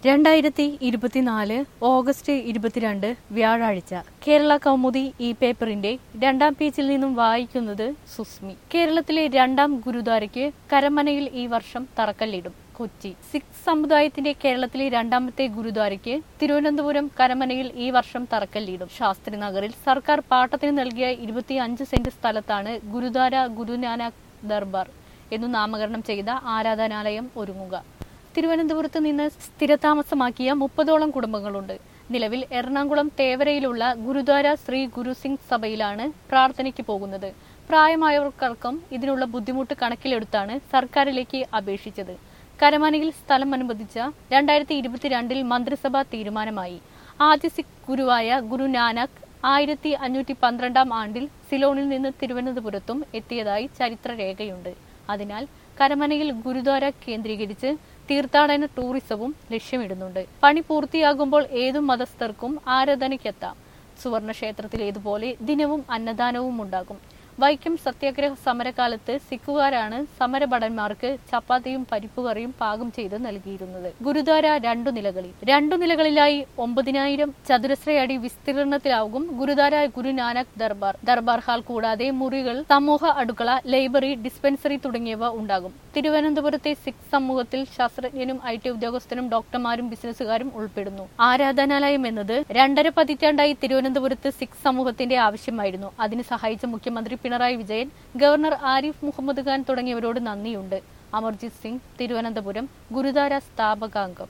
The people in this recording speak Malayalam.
രണ്ടായിരത്തി ഇരുപത്തിനാല് ഓഗസ്റ്റ് ഇരുപത്തിരണ്ട് വ്യാഴാഴ്ച കേരള കൗമുദി ഈ പേപ്പറിന്റെ രണ്ടാം പേജിൽ നിന്നും വായിക്കുന്നത് സുസ്മി കേരളത്തിലെ രണ്ടാം ഗുരുദ്വാരയ്ക്ക് കരമനയിൽ ഈ വർഷം തറക്കല്ലിടും കൊച്ചി സിഖ് സമുദായത്തിന്റെ കേരളത്തിലെ രണ്ടാമത്തെ ഗുരുദ്വാരയ്ക്ക് തിരുവനന്തപുരം കരമനയിൽ ഈ വർഷം തറക്കല്ലിടും ശാസ്ത്രി നഗറിൽ സർക്കാർ പാട്ടത്തിന് നൽകിയ ഇരുപത്തിയഞ്ച് സെന്റ് സ്ഥലത്താണ് ഗുരുദ്വാര ഗുരുനാനാക്ക് ദർബാർ എന്നു നാമകരണം ചെയ്ത ആരാധനാലയം ഒരുങ്ങുക തിരുവനന്തപുരത്ത് നിന്ന് സ്ഥിരതാമസമാക്കിയ മുപ്പതോളം കുടുംബങ്ങളുണ്ട് നിലവിൽ എറണാകുളം തേവരയിലുള്ള ഗുരുദ്വാര ശ്രീ ഗുരുസിംഗ് സഭയിലാണ് പ്രാർത്ഥനയ്ക്ക് പോകുന്നത് പ്രായമായവർക്കടക്കം ഇതിനുള്ള ബുദ്ധിമുട്ട് കണക്കിലെടുത്താണ് സർക്കാരിലേക്ക് അപേക്ഷിച്ചത് കരമനയിൽ സ്ഥലം അനുവദിച്ച രണ്ടായിരത്തി ഇരുപത്തിരണ്ടിൽ മന്ത്രിസഭാ തീരുമാനമായി ആദ്യ സിഖ് ഗുരുവായ ഗുരു നാനക് ആയിരത്തി അഞ്ഞൂറ്റി പന്ത്രണ്ടാം ആണ്ടിൽ സിലോണിൽ നിന്ന് തിരുവനന്തപുരത്തും എത്തിയതായി ചരിത്രരേഖയുണ്ട് അതിനാൽ കരമനയിൽ ഗുരുദ്വാര കേന്ദ്രീകരിച്ച് തീർത്ഥാടന ടൂറിസവും ലക്ഷ്യമിടുന്നുണ്ട് പണി പൂർത്തിയാകുമ്പോൾ ഏതു മതസ്ഥർക്കും ആരാധനയ്ക്കെത്താം സുവർണ ക്ഷേത്രത്തിലേതുപോലെ ദിനവും അന്നദാനവും ഉണ്ടാകും വൈക്കം സത്യാഗ്രഹ സമരകാലത്ത് സിഖുകാരാണ് സമരഭടന്മാർക്ക് ചപ്പാത്തിയും പരിപ്പുകറിയും പാകം ചെയ്ത് നൽകിയിരുന്നത് ഗുരുദ്വാര രണ്ടു നിലകളിൽ രണ്ടു നിലകളിലായി ഒമ്പതിനായിരം ചതുരശ്രയടി വിസ്തീർണത്തിലാകും ഗുരുദ്വാര ഗുരു നാനക് ദർബാർ ദർബാർ ഹാൾ കൂടാതെ മുറികൾ സമൂഹ അടുക്കള ലൈബ്രറി ഡിസ്പെൻസറി തുടങ്ങിയവ ഉണ്ടാകും തിരുവനന്തപുരത്തെ സിഖ് സമൂഹത്തിൽ ശാസ്ത്രജ്ഞനും ഐ ടി ഉദ്യോഗസ്ഥനും ഡോക്ടർമാരും ബിസിനസ്സുകാരും ഉൾപ്പെടുന്നു ആരാധനാലയം എന്നത് രണ്ടര പതിറ്റാണ്ടായി തിരുവനന്തപുരത്ത് സിഖ് സമൂഹത്തിന്റെ ആവശ്യമായിരുന്നു അതിന് സഹായിച്ച മുഖ്യമന്ത്രി പിണറായി വിജയൻ ഗവർണർ ആരിഫ് മുഹമ്മദ് ഖാൻ തുടങ്ങിയവരോട് നന്ദിയുണ്ട് അമർജിത് സിംഗ് തിരുവനന്തപുരം ഗുരുദ്വാര സ്ഥാപകാംഗം